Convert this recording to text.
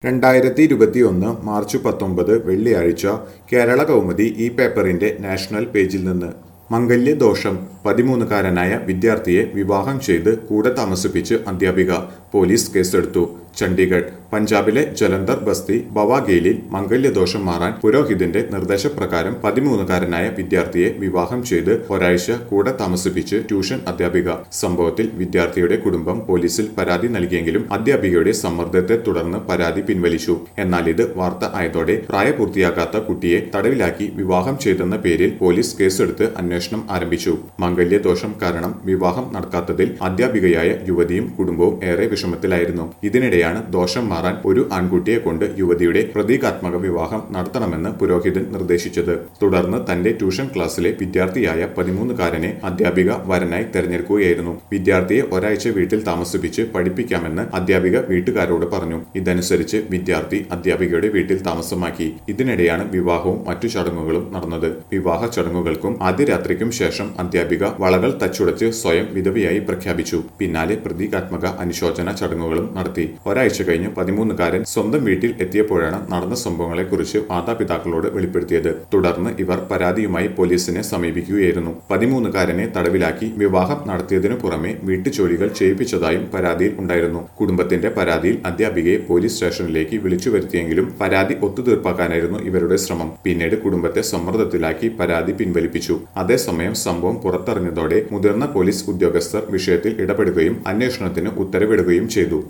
രണ്ടായിരത്തി ഇരുപത്തിയൊന്ന് മാർച്ച് പത്തൊമ്പത് വെള്ളിയാഴ്ച കേരള കൗമുദി ഈ പേപ്പറിന്റെ നാഷണൽ പേജിൽ നിന്ന് മംഗല്യദോഷം പതിമൂന്നുകാരനായ വിദ്യാർത്ഥിയെ വിവാഹം ചെയ്ത് കൂടെ താമസിപ്പിച്ച് അധ്യാപിക പോലീസ് കേസെടുത്തു ചണ്ഡീഗഡ് പഞ്ചാബിലെ ജലന്ധർ ബസ്തി ബവാഗേലിൽ മംഗല്യദോഷം മാറാൻ പുരോഹിതന്റെ നിർദ്ദേശപ്രകാരം പതിമൂന്നുകാരനായ വിദ്യാർത്ഥിയെ വിവാഹം ചെയ്ത് ഒരാഴ്ച കൂടെ താമസിപ്പിച്ച് ട്യൂഷൻ അധ്യാപിക സംഭവത്തിൽ വിദ്യാർത്ഥിയുടെ കുടുംബം പോലീസിൽ പരാതി നൽകിയെങ്കിലും അധ്യാപികയുടെ സമ്മർദ്ദത്തെ തുടർന്ന് പരാതി പിൻവലിച്ചു എന്നാൽ ഇത് വാർത്ത ആയതോടെ പ്രായപൂർത്തിയാകാത്ത കുട്ടിയെ തടവിലാക്കി വിവാഹം ചെയ്തെന്ന പേരിൽ പോലീസ് കേസെടുത്ത് അന്വേഷണം ആരംഭിച്ചു മംഗല്യദോഷം കാരണം വിവാഹം നടക്കാത്തതിൽ അധ്യാപികയായ യുവതിയും കുടുംബവും ഏറെ വിഷമത്തിലായിരുന്നു ഇതിനിടെയാണ് ദോഷം മാറാൻ ഒരു ആൺകുട്ടിയെ കൊണ്ട് യുവതിയുടെ പ്രതീകാത്മക വിവാഹം നടത്തണമെന്ന് പുരോഹിതൻ നിർദ്ദേശിച്ചത് തുടർന്ന് തന്റെ ട്യൂഷൻ ക്ലാസ്സിലെ വിദ്യാർത്ഥിയായ പതിമൂന്നുകാരനെ അധ്യാപിക വരനായി തെരഞ്ഞെടുക്കുകയായിരുന്നു വിദ്യാർത്ഥിയെ ഒരാഴ്ച വീട്ടിൽ താമസിപ്പിച്ച് പഠിപ്പിക്കാമെന്ന് അധ്യാപിക വീട്ടുകാരോട് പറഞ്ഞു ഇതനുസരിച്ച് വിദ്യാർത്ഥി അധ്യാപികയുടെ വീട്ടിൽ താമസമാക്കി ഇതിനിടെയാണ് വിവാഹവും മറ്റു ചടങ്ങുകളും നടന്നത് വിവാഹ ചടങ്ങുകൾക്കും ആദ്യ രാത്രിക്കും ശേഷം അധ്യാപിക വളകൾ തച്ചുടച്ച് സ്വയം വിധവയായി പ്രഖ്യാപിച്ചു പിന്നാലെ പ്രതീകാത്മക അനുശോചന ചടങ്ങുകളും നടത്തി ഒരാഴ്ച കഴിഞ്ഞ് പതിമൂന്നുകാരൻ സ്വന്തം വീട്ടിൽ എത്തിയപ്പോഴാണ് നടന്ന സംഭവങ്ങളെക്കുറിച്ച് മാതാപിതാക്കളോട് വെളിപ്പെടുത്തിയത് തുടർന്ന് ഇവർ പരാതിയുമായി പോലീസിനെ സമീപിക്കുകയായിരുന്നു പതിമൂന്നുകാരനെ തടവിലാക്കി വിവാഹം നടത്തിയതിനു പുറമെ വീട്ടുജോലികൾ ചെയ്യിപ്പിച്ചതായും പരാതിയിൽ ഉണ്ടായിരുന്നു കുടുംബത്തിന്റെ പരാതിയിൽ അധ്യാപികയെ പോലീസ് സ്റ്റേഷനിലേക്ക് വിളിച്ചു വരുത്തിയെങ്കിലും പരാതി ഒത്തുതീർപ്പാക്കാനായിരുന്നു ഇവരുടെ ശ്രമം പിന്നീട് കുടുംബത്തെ സമ്മർദ്ദത്തിലാക്കി പരാതി പിൻവലിപ്പിച്ചു അതേസമയം സംഭവം പുറത്തറിഞ്ഞതോടെ മുതിർന്ന പോലീസ് ഉദ്യോഗസ്ഥർ വിഷയത്തിൽ ഇടപെടുകയും അന്വേഷണത്തിന് ഉത്തരവിടുകയും ചെയ്തു